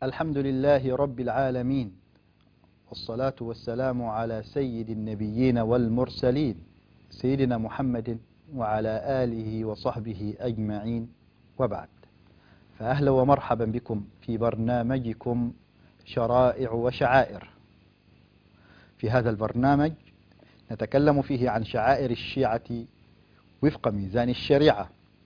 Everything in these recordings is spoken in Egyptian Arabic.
الحمد لله رب العالمين والصلاة والسلام على سيد النبيين والمرسلين سيدنا محمد وعلى آله وصحبه أجمعين وبعد فأهلا ومرحبا بكم في برنامجكم شرائع وشعائر في هذا البرنامج نتكلم فيه عن شعائر الشيعة وفق ميزان الشريعة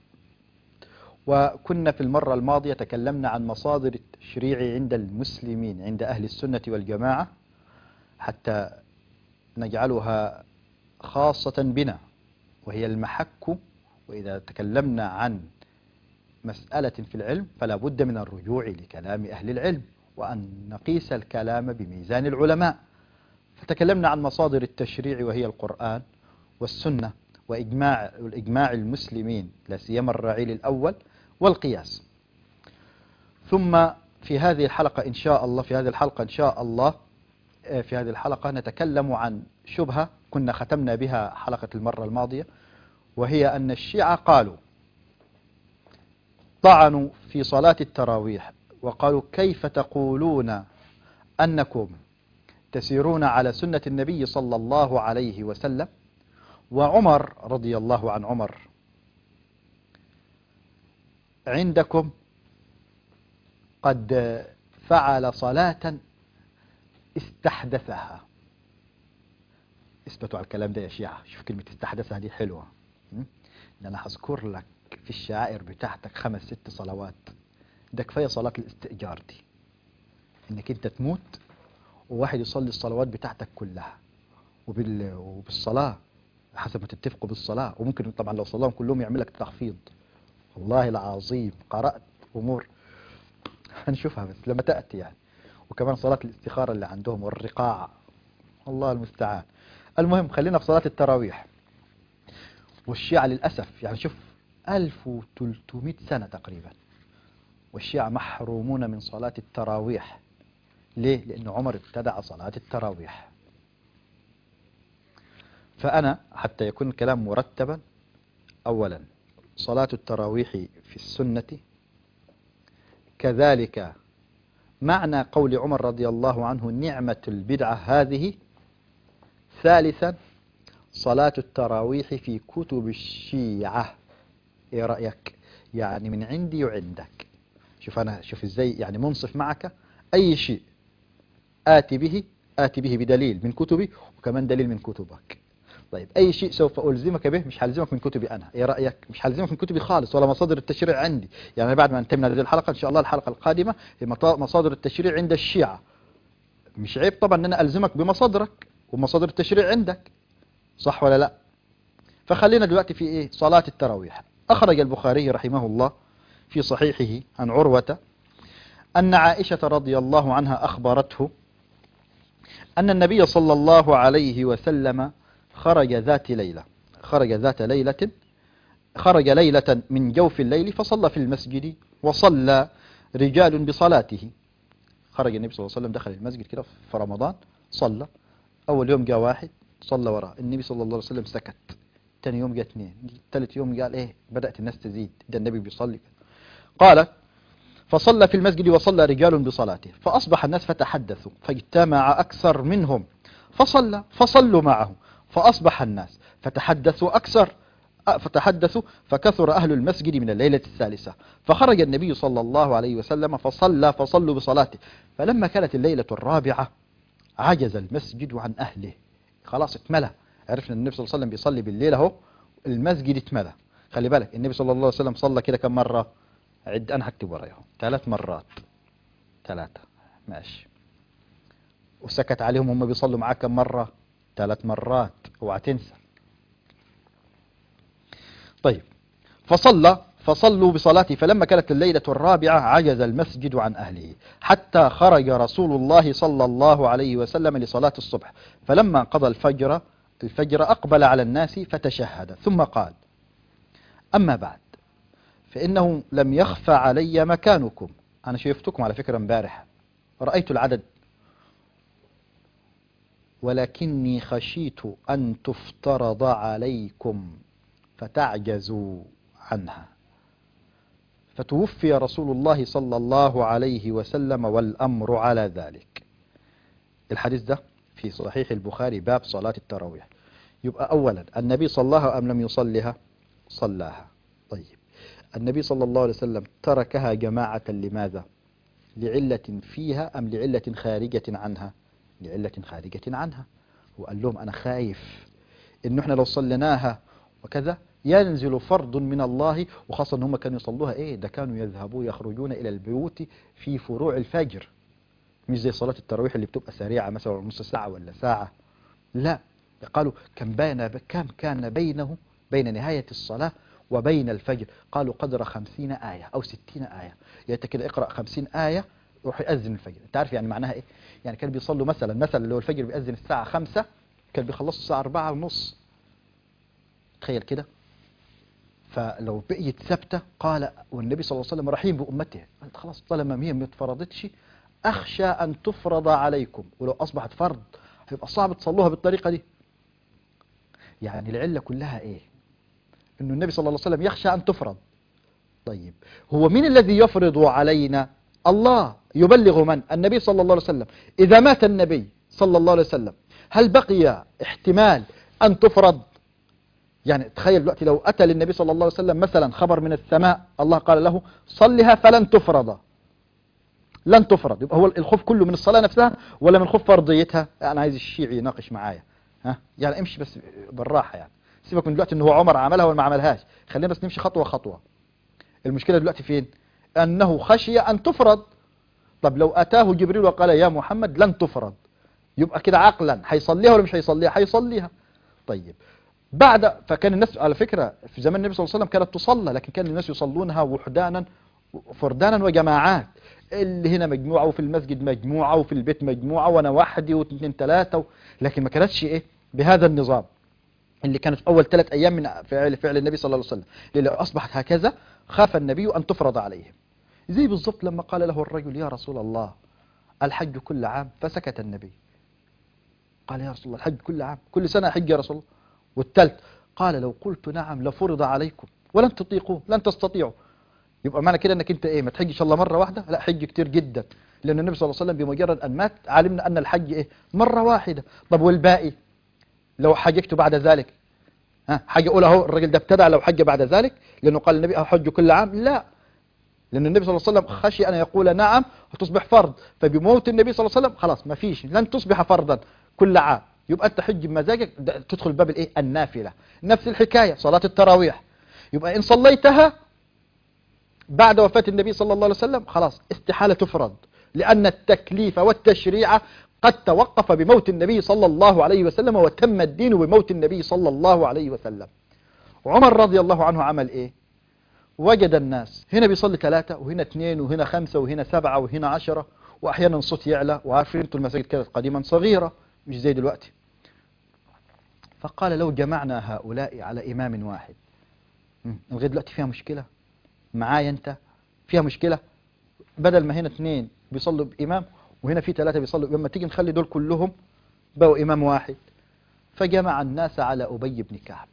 وكنا في المرة الماضية تكلمنا عن مصادر التشريع عند المسلمين عند أهل السنة والجماعة حتى نجعلها خاصة بنا وهي المحك وإذا تكلمنا عن مسألة في العلم فلا بد من الرجوع لكلام أهل العلم وأن نقيس الكلام بميزان العلماء فتكلمنا عن مصادر التشريع وهي القرآن والسنة وإجماع الإجماع المسلمين لا سيما الرعيل الأول والقياس ثم في هذه الحلقة إن شاء الله في هذه الحلقة إن شاء الله في هذه الحلقة نتكلم عن شبهة كنا ختمنا بها حلقة المرة الماضية وهي أن الشيعة قالوا طعنوا في صلاة التراويح وقالوا كيف تقولون أنكم تسيرون على سنة النبي صلى الله عليه وسلم وعمر رضي الله عن عمر عندكم قد فعل صلاة استحدثها اثبتوا على الكلام ده يا شيعة شوف كلمة استحدثها دي حلوة ده أنا هذكر لك في الشعائر بتاعتك خمس ست صلوات ده كفاية صلاة الاستئجار دي انك انت تموت وواحد يصلي الصلوات بتاعتك كلها وبال... وبالصلاة حسب ما تتفقوا بالصلاة وممكن طبعا لو صلاهم كلهم يعمل لك تخفيض والله العظيم قرأت أمور هنشوفها بس لما تأتي يعني وكمان صلاة الاستخارة اللي عندهم والرقاع الله المستعان المهم خلينا في صلاة التراويح والشيعة للأسف يعني شوف 1300 سنة تقريبا والشيعة محرومون من صلاة التراويح ليه؟ لأن عمر ابتدع صلاة التراويح فأنا حتى يكون الكلام مرتبا أولا صلاة التراويح في السنة كذلك معنى قول عمر رضي الله عنه نعمة البدعة هذه ثالثا صلاة التراويح في كتب الشيعة ايه رأيك يعني من عندي وعندك شوف أنا شوف ازاي يعني منصف معك أي شيء آتي به آتي به بدليل من كتبي وكمان دليل من كتبك طيب أي شيء سوف ألزمك به مش هلزمك من كتبي أنا إيه رأيك مش هلزمك من كتبي خالص ولا مصادر التشريع عندي يعني بعد ما ننتهي من هذه الحلقة إن شاء الله الحلقة القادمة هي مصادر التشريع عند الشيعة مش عيب طبعا أن أنا ألزمك بمصادرك ومصادر التشريع عندك صح ولا لا فخلينا دلوقتي في إيه صلاة التراويح أخرج البخاري رحمه الله في صحيحه عن عروة أن عائشة رضي الله عنها أخبرته أن النبي صلى الله عليه وسلم خرج ذات ليلة خرج ذات ليلة خرج ليلة من جوف الليل فصلى في المسجد وصلى رجال بصلاته خرج النبي صلى الله عليه وسلم دخل المسجد كده في رمضان صلى أول يوم جاء واحد صلى وراه النبي صلى الله عليه وسلم سكت ثاني يوم جاء اثنين ثالث يوم قال ايه بدأت الناس تزيد ده النبي بيصلي قال فصلى في المسجد وصلى رجال بصلاته فأصبح الناس فتحدثوا فاجتمع أكثر منهم فصلى فصلوا معه فأصبح الناس فتحدثوا أكثر فتحدثوا فكثر أهل المسجد من الليلة الثالثة فخرج النبي صلى الله عليه وسلم فصلى فصلوا بصلاته فلما كانت الليلة الرابعة عجز المسجد عن أهله خلاص اتملى عرفنا النبي صلى الله عليه وسلم بيصلي بالليل اهو المسجد اتملى خلي بالك النبي صلى الله عليه وسلم صلى كده كم مرة عد أنا هكتب ورايهم ثلاث مرات ثلاثة ماشي وسكت عليهم هم بيصلوا معاه كم مرة ثلاث مرات اوعى تنسى طيب فصلى فصلوا بصلاته فلما كانت الليلة الرابعة عجز المسجد عن أهله حتى خرج رسول الله صلى الله عليه وسلم لصلاة الصبح فلما قضى الفجر الفجر أقبل على الناس فتشهد ثم قال أما بعد فإنه لم يخفى علي مكانكم أنا شفتكم على فكرة امبارح رأيت العدد ولكني خشيت أن تفترض عليكم فتعجزوا عنها فتوفي رسول الله صلى الله عليه وسلم والأمر على ذلك الحديث ده في صحيح البخاري باب صلاة التراويح يبقى أولا النبي صلاها أم لم يصلها صلاها طيب النبي صلى الله عليه وسلم تركها جماعة لماذا لعلة فيها أم لعلة خارجة عنها لعلة خارجة عنها وقال لهم أنا خايف إنه إحنا لو صليناها وكذا ينزل فرض من الله وخاصة إن هم كانوا يصلوها إيه ده كانوا يذهبوا يخرجون إلى البيوت في فروع الفجر مش زي صلاة التراويح اللي بتبقى سريعة مثلا نص ساعة ولا ساعة لا قالوا كم بين كم كان بينه بين نهاية الصلاة وبين الفجر قالوا قدر خمسين آية أو ستين آية يعني كده اقرأ خمسين آية روح يأذن الفجر انت عارف يعني معناها ايه يعني كان بيصلوا مثلا مثلا لو الفجر بيأذن الساعة خمسة كان بيخلصوا الساعة أربعة ونص تخيل كده فلو بقيت ثابتة قال والنبي صلى الله عليه وسلم رحيم بأمته قال خلاص طالما هي ما اتفرضتش أخشى أن تفرض عليكم ولو أصبحت فرض هيبقى صعب تصلوها بالطريقة دي يعني العلة كلها إيه إنه النبي صلى الله عليه وسلم يخشى أن تفرض طيب هو مين الذي يفرض علينا الله يبلغ من النبي صلى الله عليه وسلم إذا مات النبي صلى الله عليه وسلم هل بقي احتمال أن تفرض يعني تخيل دلوقتي لو أتى للنبي صلى الله عليه وسلم مثلا خبر من السماء الله قال له صلها فلن تفرض لن تفرض يبقى هو الخوف كله من الصلاة نفسها ولا من خوف فرضيتها أنا عايز الشيعي يناقش معايا ها يعني امشي بس بالراحة يعني سيبك من دلوقتي ان هو عمر عملها ولا ما عملهاش خلينا بس نمشي خطوة خطوة المشكلة دلوقتي فين أنه خشي أن تفرض طب لو أتاه جبريل وقال يا محمد لن تفرض يبقى كده عقلا هيصليها ولا مش هيصليها هيصليها طيب بعد فكان الناس على فكرة في زمان النبي صلى الله عليه وسلم كانت تصلى لكن كان الناس يصلونها وحدانا فردانا وجماعات اللي هنا مجموعة وفي المسجد مجموعة وفي البيت مجموعة وانا وحدي واثنين ثلاثة و... لكن ما كانتش ايه بهذا النظام اللي كانت في اول ثلاث ايام من فعل فعل النبي صلى الله عليه وسلم لو اصبحت هكذا خاف النبي ان تفرض عليهم زي بالضبط لما قال له الرجل يا رسول الله الحج كل عام فسكت النبي قال يا رسول الله الحج كل عام كل سنة حج يا رسول الله والثالث قال لو قلت نعم لفرض عليكم ولن تطيقوا لن تستطيعوا يبقى معنى كده انك انت ايه ما تحجش الله مرة واحدة لا حج كتير جدا لان النبي صلى الله عليه وسلم بمجرد ان مات علمنا ان الحج ايه مرة واحدة طب والباقي لو حججت بعد ذلك ها حاجة اقول اهو الراجل ده ابتدع لو حج بعد ذلك لانه قال النبي احج كل عام لا لأن النبي صلى الله عليه وسلم خشي أن يقول نعم وتصبح فرض فبموت النبي صلى الله عليه وسلم خلاص ما فيش لن تصبح فرضا كل عام يبقى أنت حج بمزاجك تدخل باب الإيه النافلة نفس الحكاية صلاة التراويح يبقى إن صليتها بعد وفاة النبي صلى الله عليه وسلم خلاص استحالة تفرض لأن التكليف والتشريع قد توقف بموت النبي صلى الله عليه وسلم وتم الدين بموت النبي صلى الله عليه وسلم عمر رضي الله عنه عمل إيه وجد الناس هنا بيصلي ثلاثة وهنا اثنين وهنا خمسة وهنا سبعة وهنا عشرة وأحيانا الصوت يعلى وعارفين انتوا المساجد كانت قديما صغيرة مش زي دلوقتي فقال لو جمعنا هؤلاء على إمام واحد لغاية دلوقتي فيها مشكلة معايا أنت فيها مشكلة بدل ما هنا اثنين بيصلوا بإمام وهنا في ثلاثة بيصلوا لما تيجي نخلي دول كلهم بقوا إمام واحد فجمع الناس على أبي بن كعب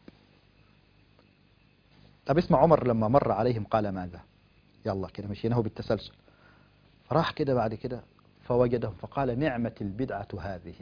طب اسمع عمر لما مر عليهم قال ماذا يلا كده مشيناه بالتسلسل راح كده بعد كده فوجدهم فقال نعمة البدعة هذه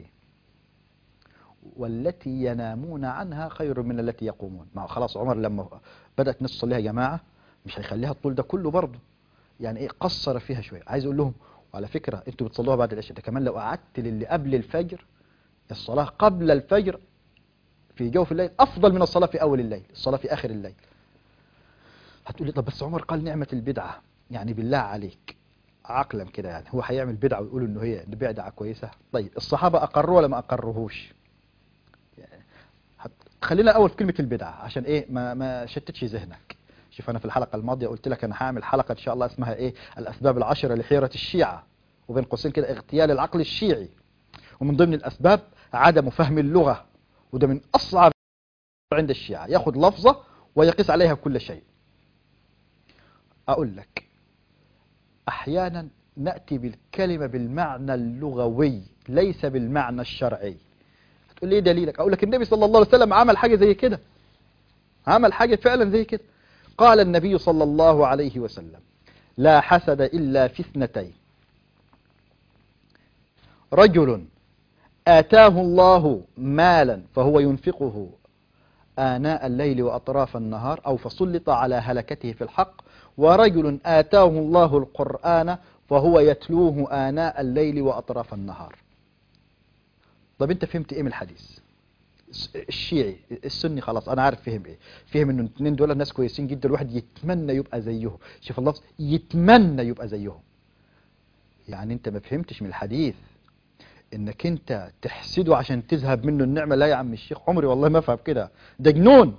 والتي ينامون عنها خير من التي يقومون ما خلاص عمر لما بدأت نص لها جماعة مش هيخليها الطول ده كله برضه يعني ايه قصر فيها شوية عايز اقول لهم وعلى فكرة انتوا بتصلوها بعد العشاء ده كمان لو قعدت للي قبل الفجر الصلاة قبل الفجر في جوف الليل أفضل من الصلاة في أول الليل الصلاة في آخر الليل هتقول لي طب بس عمر قال نعمة البدعة يعني بالله عليك عقلا كده يعني هو هيعمل بدعة ويقول انه هي بدعة كويسة طيب الصحابة اقروا ولا ما اقروهوش يعني خلينا اول في كلمة البدعة عشان ايه ما ما شتتش ذهنك شوف انا في الحلقة الماضية قلت لك انا هعمل حلقة ان شاء الله اسمها ايه الاسباب العشرة لحيرة الشيعة وبين قوسين كده اغتيال العقل الشيعي ومن ضمن الاسباب عدم فهم اللغة وده من اصعب عند الشيعة ياخذ لفظة ويقيس عليها كل شيء أقول لك أحيانا نأتي بالكلمة بالمعنى اللغوي ليس بالمعنى الشرعي هتقول لي ايه دليلك أقول لك النبي صلى الله عليه وسلم عمل حاجة زي كده عمل حاجة فعلا زي كده قال النبي صلى الله عليه وسلم لا حسد إلا في اثنتين رجل آتاه الله مالا فهو ينفقه آناء الليل وأطراف النهار أو فسلط على هلكته في الحق ورجل آتاه الله القرآن فهو يتلوه آناء الليل وأطراف النهار طب أنت فهمت إيه من الحديث الشيعي السني خلاص أنا عارف فهم إيه فهم إنه الاثنين دول ناس كويسين جدا الواحد يتمنى يبقى زيهم شوف اللفظ يتمنى يبقى زيهم يعني أنت ما فهمتش من الحديث انك انت تحسده عشان تذهب منه النعمة لا يا عم الشيخ عمري والله ما افهم كده ده جنون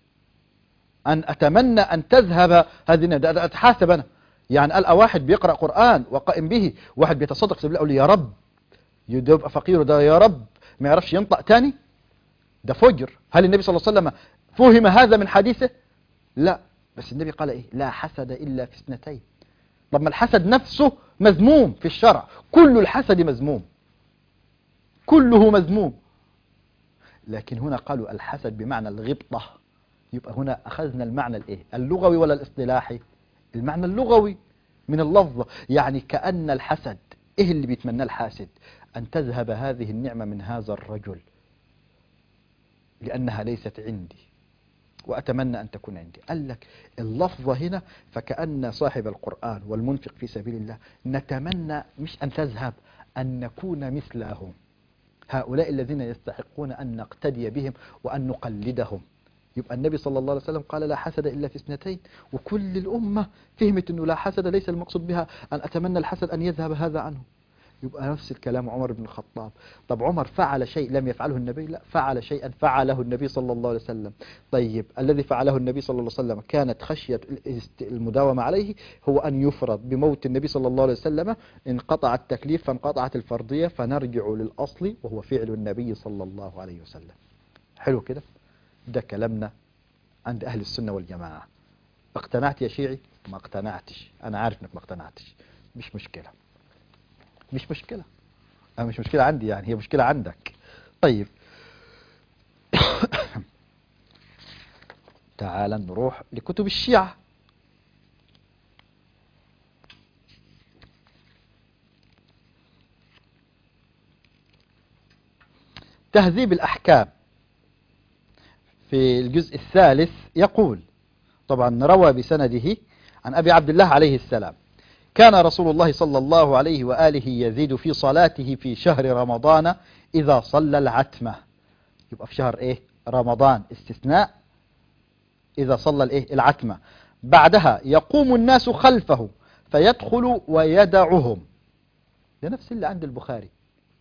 ان اتمنى ان تذهب هذه ده اتحاسب انا يعني قال واحد بيقرأ قرآن وقائم به واحد بيتصدق سبيل الله يا رب يبقى فقير ده يا رب ما يعرفش ينطق تاني ده فجر هل النبي صلى الله عليه وسلم فهم هذا من حديثه لا بس النبي قال ايه لا حسد الا في اثنتين طب ما الحسد نفسه مذموم في الشرع كل الحسد مذموم كله مذموم لكن هنا قالوا الحسد بمعنى الغبطة يبقى هنا أخذنا المعنى الايه اللغوي ولا الاصطلاحي المعنى اللغوي من اللفظة يعني كأن الحسد ايه اللي بيتمنى الحاسد أن تذهب هذه النعمة من هذا الرجل لأنها ليست عندي وأتمنى أن تكون عندي قال لك اللفظة هنا فكأن صاحب القرآن والمنفق في سبيل الله نتمنى مش أن تذهب أن نكون مثلهم هؤلاء الذين يستحقون أن نقتدي بهم وأن نقلدهم يبقى النبي صلى الله عليه وسلم قال لا حسد إلا في اثنتين وكل الأمة فهمت أنه لا حسد ليس المقصود بها أن أتمنى الحسد أن يذهب هذا عنه يبقى نفس الكلام عمر بن الخطاب طب عمر فعل شيء لم يفعله النبي لا فعل شيئا فعله النبي صلى الله عليه وسلم طيب الذي فعله النبي صلى الله عليه وسلم كانت خشية المداومة عليه هو أن يفرض بموت النبي صلى الله عليه وسلم انقطع التكليف فانقطعت الفرضية فنرجع للأصل وهو فعل النبي صلى الله عليه وسلم حلو كده ده كلامنا عند أهل السنة والجماعة اقتنعت يا شيعي ما اقتنعتش أنا عارف انك ما اقتنعتش مش مشكلة مش مشكلة أنا مش مشكلة عندي يعني هي مشكلة عندك طيب تعال نروح لكتب الشيعة تهذيب الأحكام في الجزء الثالث يقول طبعا روى بسنده عن أبي عبد الله عليه السلام كان رسول الله صلى الله عليه وآله يزيد في صلاته في شهر رمضان إذا صلى العتمة يبقى في شهر إيه رمضان استثناء إذا صلى الإيه العتمة بعدها يقوم الناس خلفه فيدخل ويدعهم ده نفس اللي عند البخاري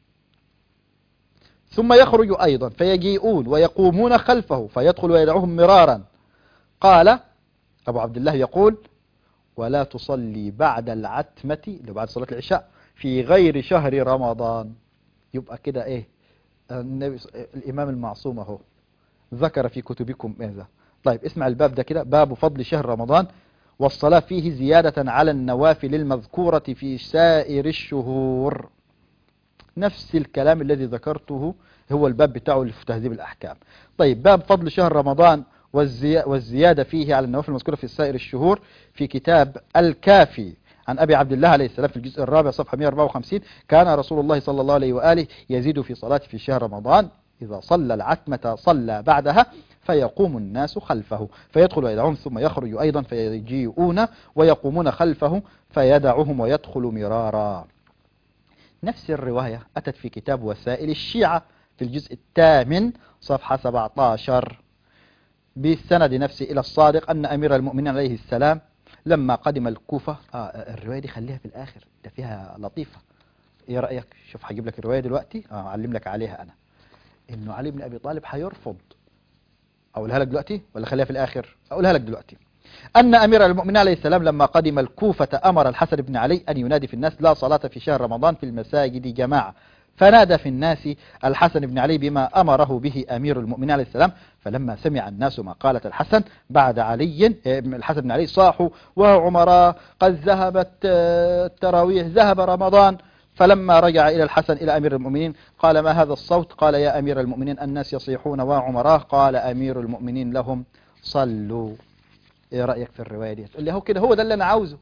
ثم يخرج أيضا فيجيئون ويقومون خلفه فيدخل ويدعوهم مرارا قال أبو عبد الله يقول ولا تصلي بعد العتمة اللي بعد صلاة العشاء في غير شهر رمضان يبقى كده ايه النبي الإمام المعصوم اهو ذكر في كتبكم ماذا طيب اسمع الباب ده كده باب فضل شهر رمضان والصلاة فيه زيادة على النوافل المذكورة في سائر الشهور نفس الكلام الذي ذكرته هو الباب بتاعه في تهذيب الأحكام طيب باب فضل شهر رمضان والزيادة فيه على النوافل المذكورة في سائر الشهور في كتاب الكافي عن أبي عبد الله عليه السلام في الجزء الرابع صفحة 154 كان رسول الله صلى الله عليه وآله يزيد في صلاته في شهر رمضان إذا صلى العتمة صلى بعدها فيقوم الناس خلفه فيدخل ويدعون ثم يخرج أيضا فيجيئون ويقومون خلفه فيدعهم ويدخل مرارا نفس الرواية أتت في كتاب وسائل الشيعة في الجزء الثامن صفحة 17 بالسند نفسه إلى الصادق أن أمير المؤمنين عليه السلام لما قدم الكوفة آه الرواية دي خليها في الآخر ده فيها لطيفة إيه رأيك شوف هجيب لك الرواية دلوقتي آه أعلم لك عليها أنا إنه علي بن أبي طالب هيرفض أقولها لك دلوقتي ولا خليها في الآخر أقولها لك دلوقتي أن أمير المؤمنين عليه السلام لما قدم الكوفة أمر الحسن بن علي أن ينادي في الناس لا صلاة في شهر رمضان في المساجد جماعة فنادى في الناس الحسن بن علي بما أمره به أمير المؤمنين عليه السلام فلما سمع الناس ما قالت الحسن بعد علي الحسن بن علي صاحوا وعمراء قد ذهبت التراويح ذهب رمضان فلما رجع إلى الحسن إلى أمير المؤمنين قال ما هذا الصوت قال يا أمير المؤمنين الناس يصيحون وعمراء قال أمير المؤمنين لهم صلوا ايه رأيك في الرواية دي اللي هو كده هو ده اللي أنا عاوزه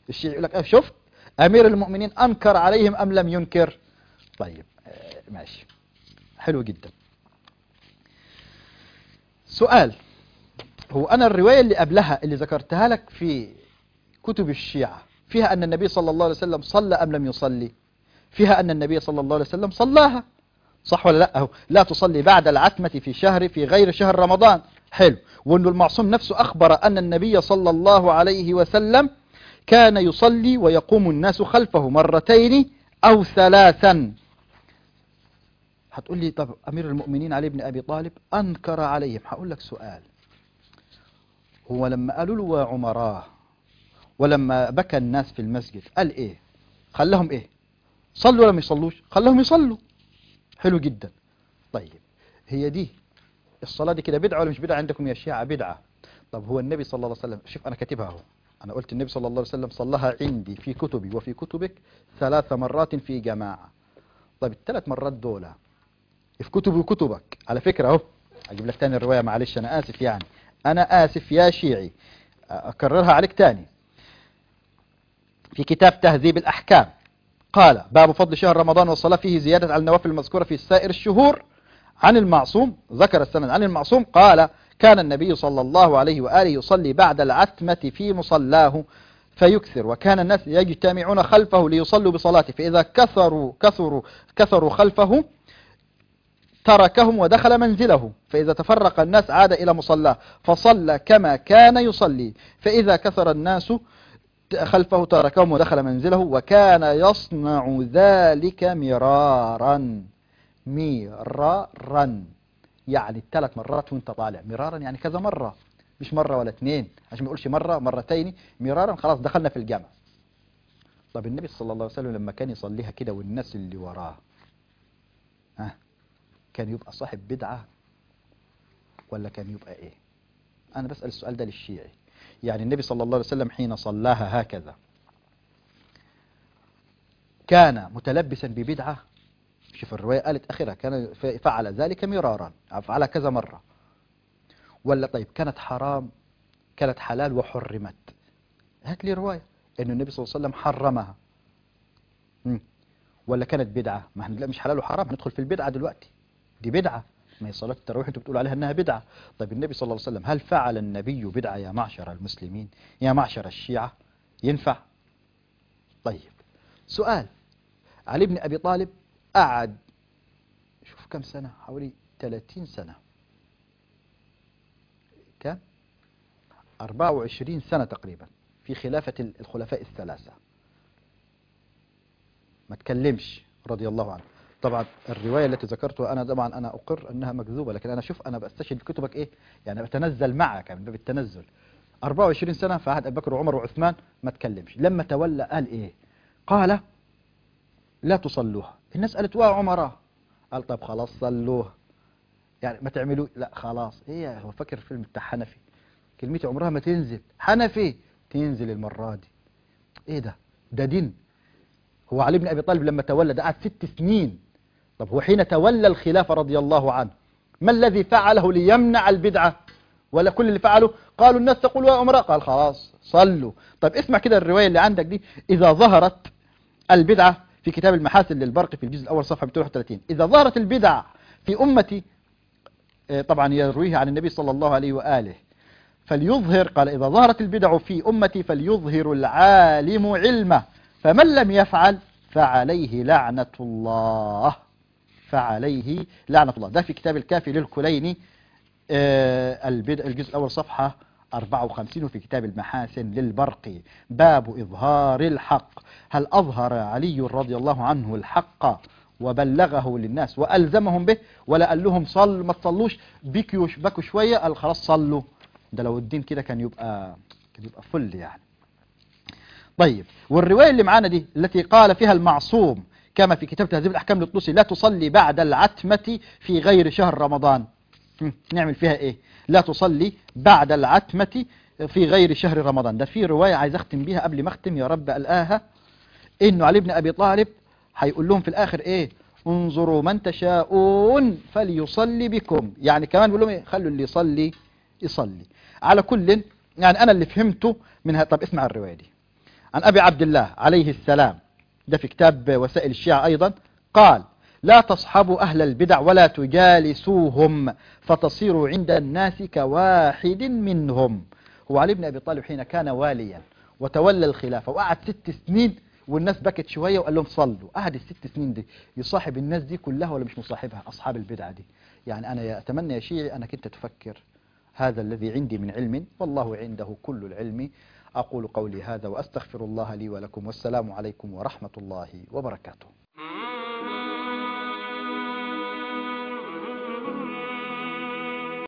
الشيعي يقول لك اه شفت امير المؤمنين انكر عليهم ام لم ينكر طيب آه، ماشي حلو جدا سؤال هو أنا الرواية اللي قبلها اللي ذكرتها لك في كتب الشيعة فيها أن النبي صلى الله عليه وسلم صلى أم لم يصلي فيها أن النبي صلى الله عليه وسلم صلاها صح ولا لا أهو لا تصلي بعد العتمة في شهر في غير شهر رمضان حلو وأنه المعصوم نفسه أخبر أن النبي صلى الله عليه وسلم كان يصلي ويقوم الناس خلفه مرتين أو ثلاثا هتقول لي طب أمير المؤمنين علي بن أبي طالب أنكر عليهم هقول لك سؤال هو لما قالوا له وعمراه ولما بكى الناس في المسجد قال إيه خلهم إيه صلوا ولا ما يصلوش خلهم يصلوا حلو جدا طيب هي دي الصلاة دي كده بدعة ولا مش بدعة عندكم يا شيعة بدعة طب هو النبي صلى الله عليه وسلم شوف أنا كاتبها اهو أنا قلت النبي صلى الله عليه وسلم صلىها عندي في كتبي وفي كتبك ثلاث مرات في جماعة طيب الثلاث مرات دول في كتبي وكتبك على فكرة اهو اجيب لك تاني الرواية معلش انا اسف يعني انا اسف يا شيعي اكررها عليك تاني في كتاب تهذيب الاحكام قال باب فضل شهر رمضان والصلاة فيه زيادة على النوافل المذكورة في سائر الشهور عن المعصوم ذكر السند عن المعصوم قال كان النبي صلى الله عليه وآله يصلي بعد العتمة في مصلاه فيكثر وكان الناس يجتمعون خلفه ليصلوا بصلاته فإذا كثروا كثروا كثروا خلفه تركهم ودخل منزله فإذا تفرق الناس عاد إلى مصلاه فصلى كما كان يصلي فإذا كثر الناس خلفه تركهم ودخل منزله وكان يصنع ذلك مرارا مرارا يعني ثلاث مرات وانت طالع مرارا يعني كذا مرة مش مرة ولا اثنين عشان ما يقولش مرة مرتين مرارا خلاص دخلنا في الجامع طب النبي صلى الله عليه وسلم لما كان يصليها كده والناس اللي وراه ها كان يبقى صاحب بدعة ولا كان يبقى ايه انا بسأل السؤال ده للشيعي يعني النبي صلى الله عليه وسلم حين صلاها هكذا كان متلبسا ببدعة شوف الرواية قالت أخيرا كان فعل ذلك مرارا فعل كذا مرة ولا طيب كانت حرام كانت حلال وحرمت هات لي رواية أن النبي صلى الله عليه وسلم حرمها مم. ولا كانت بدعة ما احنا مش حلال وحرام هندخل في البدعة دلوقتي دي بدعة ما هي صلاة التراويح انتوا بتقولوا عليها انها بدعة طيب النبي صلى الله عليه وسلم هل فعل النبي بدعة يا معشر المسلمين يا معشر الشيعة ينفع طيب سؤال علي بن أبي طالب قعد شوف كم سنة حوالي 30 سنة كم 24 سنة تقريبا في خلافة الخلفاء الثلاثة ما تكلمش رضي الله عنه طبعا الرواية التي ذكرتها أنا طبعا أنا أقر أنها مكذوبة لكن أنا شوف أنا بستشهد كتبك إيه يعني بتنزل معك من باب التنزل 24 سنة في عهد أبي بكر وعمر وعثمان ما تكلمش لما تولى قال إيه قال لا تصلوها الناس قالت واه عمره قال طب خلاص صلوها يعني ما تعملوا لا خلاص ايه هو فاكر فيلم بتاع حنفي كلمتي عمرها ما تنزل حنفي تنزل المرة دي ايه ده ده دين هو علي بن ابي طالب لما تولى ده قعد ست سنين طب هو حين تولى الخلافة رضي الله عنه ما الذي فعله ليمنع البدعة ولا كل اللي فعله قالوا الناس تقول يا عمره قال خلاص صلوا طب اسمع كده الرواية اللي عندك دي إذا ظهرت البدعة في كتاب المحاسن للبرق في الجزء الأول صفحة 231 إذا ظهرت البدع في أمتي طبعا يرويه عن النبي صلى الله عليه وآله فليظهر قال إذا ظهرت البدع في أمتي فليظهر العالم علمه فمن لم يفعل فعليه لعنة الله فعليه لعنة الله ده في كتاب الكافي للكليني البدع الجزء الأول صفحة 54 في كتاب المحاسن للبرقي باب إظهار الحق هل أظهر علي رضي الله عنه الحق وبلغه للناس وألزمهم به ولا قال لهم صل ما تصلوش بكوا بكوا شوية قال خلاص صلوا ده لو الدين كده كان يبقى كان يبقى فل يعني طيب والرواية اللي معانا دي التي قال فيها المعصوم كما في كتاب تهذيب الأحكام للطوسي لا تصلي بعد العتمة في غير شهر رمضان نعمل فيها ايه لا تصلي بعد العتمة في غير شهر رمضان ده في رواية عايز اختم بيها قبل ما اختم يا رب الآها انه علي بن ابي طالب هيقول لهم في الاخر ايه انظروا من تشاءون فليصلي بكم يعني كمان بيقول لهم ايه خلوا اللي يصلي يصلي على كل يعني انا اللي فهمته منها طب اسمع الرواية دي عن أبي عبد الله عليه السلام ده في كتاب وسائل الشيعة أيضا قال لا تصحبوا أهل البدع ولا تجالسوهم فتصيروا عند الناس كواحد منهم هو علي بن أبي طالب حين كان واليا وتولى الخلافة وقعد ست سنين والناس بكت شوية وقال لهم صلوا قعد الست سنين دي يصاحب الناس دي كلها ولا مش مصاحبها أصحاب البدعة دي يعني أنا أتمنى يا شيعي أنك أنت تفكر هذا الذي عندي من علم والله عنده كل العلم أقول قولي هذا وأستغفر الله لي ولكم والسلام عليكم ورحمة الله وبركاته